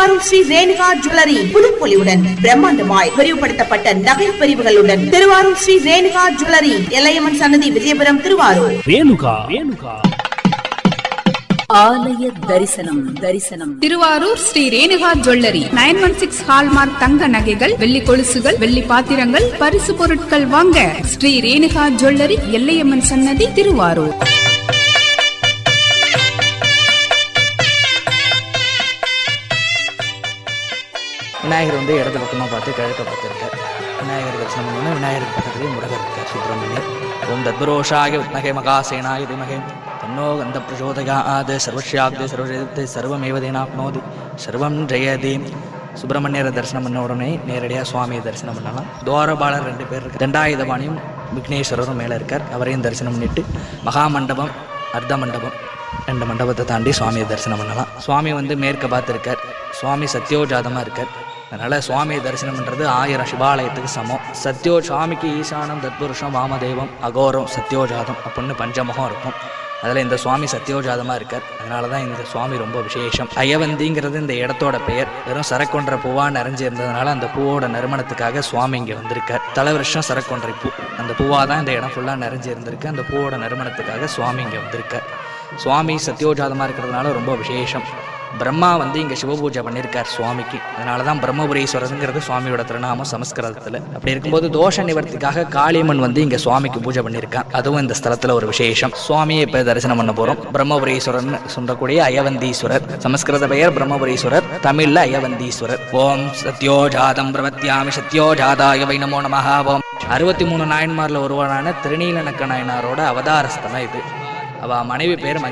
Thiruvarur Sri Renuka jewellery புதுப்பொலிவுடன் பிரம்மாண்டமாய் விரிவுபடுத்தப்பட்ட நகை பிரிவுகளுடன் திருவாரூர் ஸ்ரீ ரேணுகா ஜுவல்லரி எல்லையம்மன் சன்னதி விஜயபுரம் திருவாரூர் ரேணுகா ரேணுகா ஆலய தரிசனம் தரிசனம் Tiruvarur Sri Renuka jewellery nine one six hallmark தங்க நகைகள் வெள்ளி கொலுசுகள் வெள்ளி பாத்திரங்கள் பரிசு பொருட்கள் வாங்க ஸ்ரீ ரேணுகா ஜுவல்லரி எல்லையம்மன் சன்னதி திருவாரூர் விநாயகர் வந்து இடது பக்கமாக பார்த்து கிழக்க பார்த்துருக்கார் விநாயகர் தரிசனம் பண்ணோன்னா விநாயகர் பக்கத்துலேயே முருகர் இருக்கார் சுப்பிரமணியர் ஓம் தத்புரோஷாய வித்மகே மகாசேனாய திமகே தன்னோ கந்த பிரச்சோதயாத் சர்வஸ்யாப்தே சர்வஜயத்தை சர்வமேவ தேனாப்னோதி சர்வம் ஜெயதே சுப்பிரமணியரை தரிசனம் பண்ண உடனே நேரடியாக சுவாமியை தரிசனம் பண்ணலாம் துவாரபாலர் ரெண்டு பேர் இருக்கு தண்டாயுதபாணியும் விக்னேஸ்வரரும் மேலே இருக்கார் அவரையும் தரிசனம் பண்ணிட்டு மகா மண்டபம் அர்த்த மண்டபம் ரெண்டு மண்டபத்தை தாண்டி சுவாமியை தரிசனம் பண்ணலாம் சுவாமி வந்து மேற்க பார்த்துருக்கார் சுவாமி சத்யோஜாதமாக இருக்கார் அதனால் சுவாமியை தரிசனம் பண்ணுறது ஆயிரம் சிவாலயத்துக்கு சமம் சத்யோ சுவாமிக்கு ஈசானம் தத்புருஷம் வாமதேவம் அகோரம் சத்யோஜாதம் அப்படின்னு பஞ்சமுகம் இருக்கும் அதில் இந்த சுவாமி சத்யோஜாதமாக இருக்கார் அதனால தான் இந்த சுவாமி ரொம்ப விசேஷம் அயவந்திங்கிறது இந்த இடத்தோட பெயர் வெறும் சரக்கொன்ற பூவாக நிறைஞ்சு இருந்ததுனால அந்த பூவோட நறுமணத்துக்காக சுவாமி இங்கே வந்திருக்கார் தலை வருஷம் சரக்கொன்றை பூ அந்த பூவாக தான் இந்த இடம் ஃபுல்லாக நிறைஞ்சு இருந்திருக்கு அந்த பூவோட நறுமணத்துக்காக சுவாமி இங்கே வந்திருக்கார் சுவாமி சத்யோஜாதமாக இருக்கிறதுனால ரொம்ப விசேஷம் பிரம்மா வந்து இங்கே சிவபூஜை பண்ணியிருக்கார் சுவாமிக்கு அதனால தான் பிரம்மபுரீஸ்வரருங்கிறது சுவாமியோட திருநாமம் சமஸ்கிருதத்தில் அப்படி இருக்கும்போது தோஷ நிவர்த்திக்காக காளியம்மன் வந்து இங்கே சுவாமிக்கு பூஜை பண்ணியிருக்கான் அதுவும் இந்த ஸ்தலத்தில் ஒரு விசேஷம் சுவாமியை இப்போ தரிசனம் பண்ண போகிறோம் பிரம்மபுரீஸ்வரர்னு சொல்லக்கூடிய அயவந்தீஸ்வரர் சமஸ்கிருத பெயர் பிரம்மபுரீஸ்வரர் தமிழில் அயவந்தீஸ்வரர் ஓம் சத்யோஜாதம் பிரவத்யாமி சத்யோஜாதாய வை நமோ நமஹ ஓம் அறுபத்தி மூணு நாயன்மாரில் ஒருவரான திருநீலநக்க நாயனாரோட அவதார ஸ்தலம் இது அவ மனைவி பேர்